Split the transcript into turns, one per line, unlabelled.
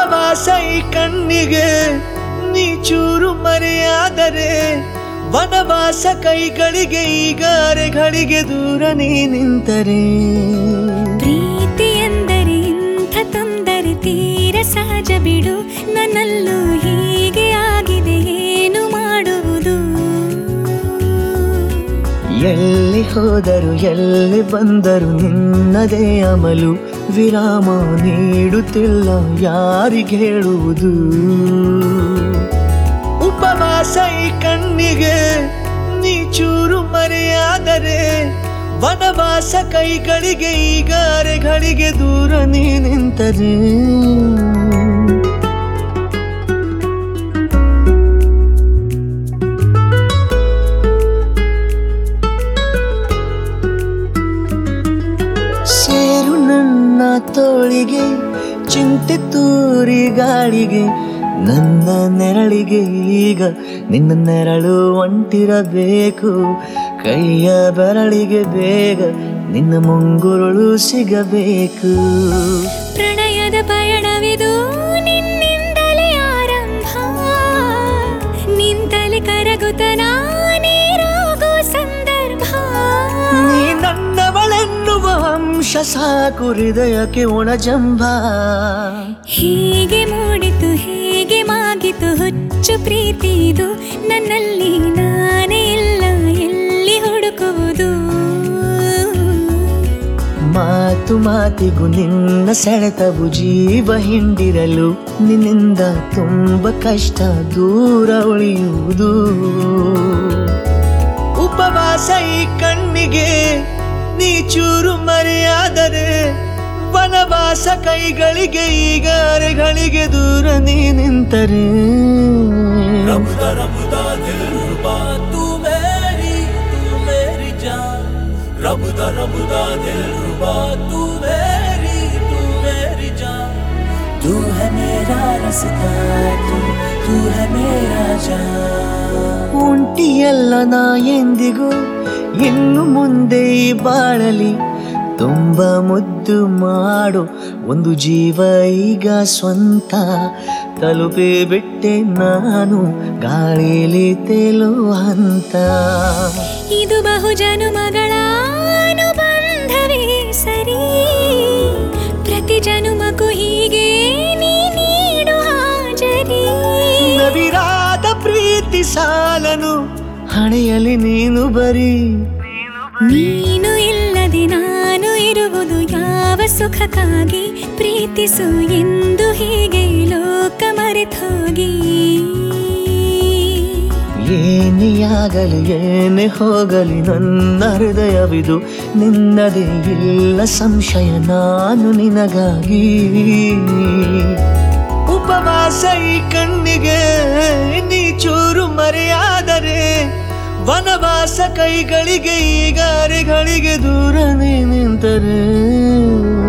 ಉಪವಾಸ ಈ ಕಣ್ಣಿಗೆ ನೀ ಚೂರು ಮರೆಯಾದರೆ ವನವಾಸ ಕೈಗಳಿಗೆ ಈಗಾರೆಗಳಿಗೆ ದೂರ ನೀ ನಿಂತರೆ
ಪ್ರೀತಿ ಎಂದರೆ ಇಂಥ ತೊಂದರೆ ತೀರ ಸಹಜ ಬಿಡು ನನ್ನಲ್ಲೂ ಹೀಗೆ ಆಗಿದೆ ಏನು ಮಾಡುವುದು
ಎಲ್ಲಿ ಹೋದರು ಎಲ್ಲಿ ಬಂದರು ನಿನ್ನದೇ ಅಮಲು ವಿರಾಮ ನೀಡುತ್ತಿಲ್ಲ ಯಾರಿಗೆ ಹೇಳುವುದು ಉಪವಾಸ ಈ ಕಣ್ಣಿಗೆ ನೀ ಚೂರು ಮರೆಯಾದರೆ ವನವಾಸ ಕೈಗಳಿಗೆ ಈಗಾರೆಗಳಿಗೆ ದೂರ ನೀ ನಿಂತರೆ ಸೇರು ನನ್ನ ತೋಳಿಗೆ ಚಿಂತೆ ತೂರಿ ಗಾಳಿಗೆ ನನ್ನ ನೆರಳಿಗೆ ಈಗ ನಿನ್ನ ನೆರಳು ಒಂಟಿರಬೇಕು ಕೈಯ ಬೆರಳಿಗೆ ಬೇಗ ನಿನ್ನ ಮುಂಗುರುಳು ಸಿಗಬೇಕು
ಪ್ರಣಯದ ಪಯಣವಿದು ನಿನ್ನಿಂದಲೇ ಆರಂಭ ನಿಂತಲೇ ಕರಗುತ್ತ ನಾನೇರಾಗೋ ಸಂದರ್ಭ
ನೀ ನನ್ನವಳೆನ್ನುವ ಅಂಶ ಸಾಕು ಹೃದಯಕ್ಕೆ ಒಣಜಂಬ
ಹೀಗೆ ಮೂಡಿತು ಹೇಗೆ ಮಾಗಿತು ಹುಚ್ಚು ಪ್ರೀತಿ ಇದು ನನ್ನಲ್ಲಿ ನಾನೇ ಇಲ್ಲ ಎಲ್ಲಿ ಹುಡುಕುವುದು
ಮಾತು ಮಾತಿಗೂ ನಿನ್ನ ಸೆಳೆತವು ಜೀವ ಹಿಂಡಿರಲು ನಿನ್ನಿಂದ ತುಂಬ ಕಷ್ಟ ದೂರ ಉಳಿಯುವುದು ಉಪವಾಸ ಈ ಕಣ್ಣಿಗೆ ನೀ ಚೂರು ಮರೆಯಾದರೆ ವನವಾಸ ಕೈಗಳಿಗೆ ಈಗಾರೆಗಳಿಗೆ ದೂರ ನೀ ನಿಂತರೆ
रबुदा रबुदा दिलरुबा तू मेरी तू मेरी जान रबुदा रबुदा दिलरुबा तू मेरी तू मेरी जान तू है मेरा रास्ता तू तू है मेरा जान
ಉಂಟಿಯಲ್ಲ ನಾ ಎಂದಿಗೂ ಇನ್ನು ಮುಂದೆ ಈ ಬಾಳಲಿ ತುಂಬ ಮುದ್ದು ಮಾಡು ಒಂದು ಜೀವ ಈಗ ಸ್ವಂತ ತಲುಪಿ ಬಿಟ್ಟೆ ನಾನು ಗಾಳಿಲಿ ತೇಲುವ ಹಂತ
ಇದು ಬಹು ಜನುಮಗಳ ಅನುಬಂಧವೇ ಸರಿ ಪ್ರತಿ ಜನುಮಕ್ಕೂ ಹೀಗೆ ನೀ ನೀಡು ಹಾಜರಿ
ನವಿರಾದ ಪ್ರೀತಿ ಸಾಲನು ಹಣೆಯಲ್ಲಿ ನೀನು ಬರೀ
ನೀನು ಇಲ್ಲದೆ ನಾನು ಇರುವುದು ಯಾವ ಸುಖಕ್ಕಾಗಿ ಪ್ರೀತಿಸು ಎಂದು ಹೀಗೆ ಲೋಕ ಮರೆತೋಗಿ
ಏನೇ ಆಗಲಿ ಏನೇ ಹೋಗಲಿ ನನ್ನ ಹೃದಯವಿದು ನಿನ್ನದೇ ಇಲ್ಲ ಸಂಶಯ ನಾನು ನಿನಗಾಗಿ ಉಪವಾಸ ಈ ಕಣ್ಣಿಗೆ ನೀ ಚೂರು ಮರೆಯಾದರೆ ವನವಾಸ ಕೈಗಳಿಗೆ ಈಗಾರೆಗಳಿಗೆ ದೂರ ನೀ ನಿಂತರೆ